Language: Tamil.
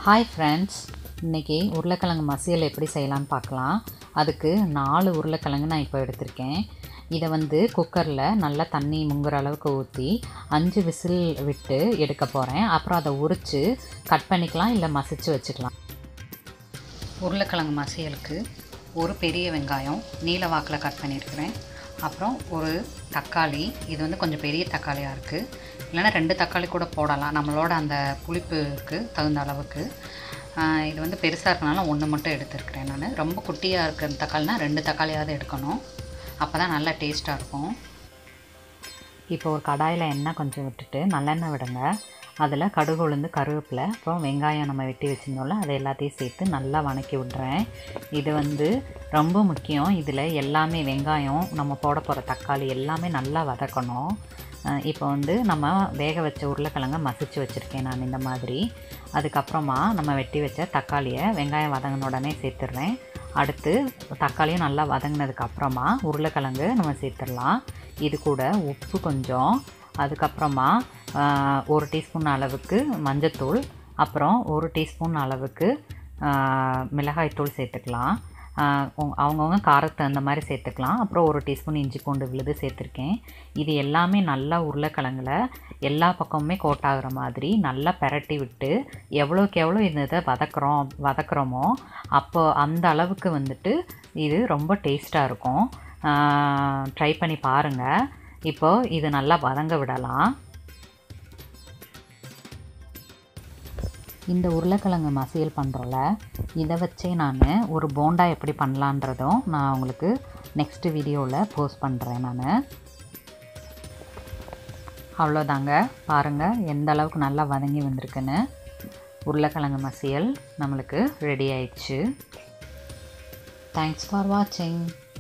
ஹாய் ஃப்ரெண்ட்ஸ் இன்றைக்கி உருளைக்கிழங்கு மசியல் எப்படி செய்யலான்னு பார்க்கலாம் அதுக்கு நாலு உருளைக்கிழங்கு நான் இப்போ எடுத்திருக்கேன் இதை வந்து குக்கரில் நல்லா தண்ணி முங்குற அளவுக்கு ஊற்றி அஞ்சு விசில் விட்டு எடுக்க போகிறேன் அப்புறம் அதை உரித்து கட் பண்ணிக்கலாம் இல்லை மசிச்சு வச்சுக்கலாம் உருளைக்கிழங்கு மசியலுக்கு ஒரு பெரிய வெங்காயம் நீல வாக்கில் கட் பண்ணியிருக்கிறேன் அப்புறம் ஒரு தக்காளி இது வந்து கொஞ்சம் பெரிய தக்காளியாக இருக்குது இல்லைன்னா ரெண்டு தக்காளி கூட போடலாம் நம்மளோட அந்த புளிப்புக்கு தகுந்த அளவுக்கு ஆஹ் இது வந்து பெருசாக இருக்கனால ஒன்று மட்டும் எடுத்துருக்கிறேன் நான் ரொம்ப குட்டியாக இருக்கிற தக்காளினா ரெண்டு தக்காளியாவது எடுக்கணும் அப்போ தான் நல்லா டேஸ்ட்டாக இருக்கும் இப்போ ஒரு கடாயில் எண்ணெய் கொஞ்சம் விட்டுட்டு நல்லெண்ணெய் விடுங்க அதில் கடுகு உளுந்து கருவேப்பிலை அப்புறம் வெங்காயம் நம்ம வெட்டி வச்சுருந்தோம்ல அதை எல்லாத்தையும் சேர்த்து நல்லா வணக்கி விட்றேன் இது வந்து ரொம்ப முக்கியம் இதில் எல்லாமே வெங்காயம் நம்ம போட போகிற தக்காளி எல்லாமே நல்லா வதக்கணும் அஹ் இப்போ வந்து நம்ம வேக வச்ச உருளைக்கிழங்க மசிச்சு வச்சுருக்கேன் நான் இந்த மாதிரி அதுக்கப்புறமா நம்ம வெட்டி வச்ச தக்காளியை வெங்காயம் வதங்கின உடனே சேர்த்துடுறேன் அடுத்து தக்காளியும் நல்லா வதங்கினதுக்கு அப்புறமா உருளைக்கிழங்கு நம்ம சேர்த்துடலாம் இது கூட உப்பு கொஞ்சம் அதுக்கப்புறமா ஆஹ், ஒரு டீஸ்பூன் அளவுக்கு மஞ்சத்தூள் அப்புறம் ஒரு டீஸ்பூன் அளவுக்கு ஆஹ், மிளகாய்த்தூள் சேர்த்துக்கலாம் ஆஹ், உங்க- அவங்கவங்க காரத்துக்கு தகுந்த மாதிரி சேர்த்துக்கலாம் அப்புறம் ஒரு டீஸ்பூன் இஞ்சி பூண்டு விழுது சேர்த்துருக்கேன் இது எல்லாமே நல்லா உருளைக்கிழங்குல எல்லா பக்கமுமே கோட் ஆகுற மாதிரி நல்லா பெரட்டி விட்டு எவ்வளோக்கு எவ்வளோ இந்த இதை வதக்குறோம் வதக்குறோமோ அப்போ அந்த அளவுக்கு வந்துட்டு இது ரொம்ப டேஸ்ட்டாக இருக்கும் ட்ரை பண்ணி பாருங்கள் இப்போது இது நல்லா வதங்க விடலாம் இந்த உருளைக்கிழங்கு மசியல் பண்ணுறோம்ல இதை வச்சே நான் ஒரு போண்டா எப்படி பண்ணலான்றதும் நான் உங்களுக்கு நெக்ஸ்ட் வீடியோவில் போஸ்ட் பண்ணுறேன் நான் அவ்வளோதாங்க பாருங்கள் எந்த அளவுக்கு நல்லா வதங்கி வந்திருக்குன்னு உருளைக்கிழங்கு மசியல் நம்மளுக்கு ரெடி ஆயிடுச்சு தேங்க்ஸ் ஃபார் வாட்சிங்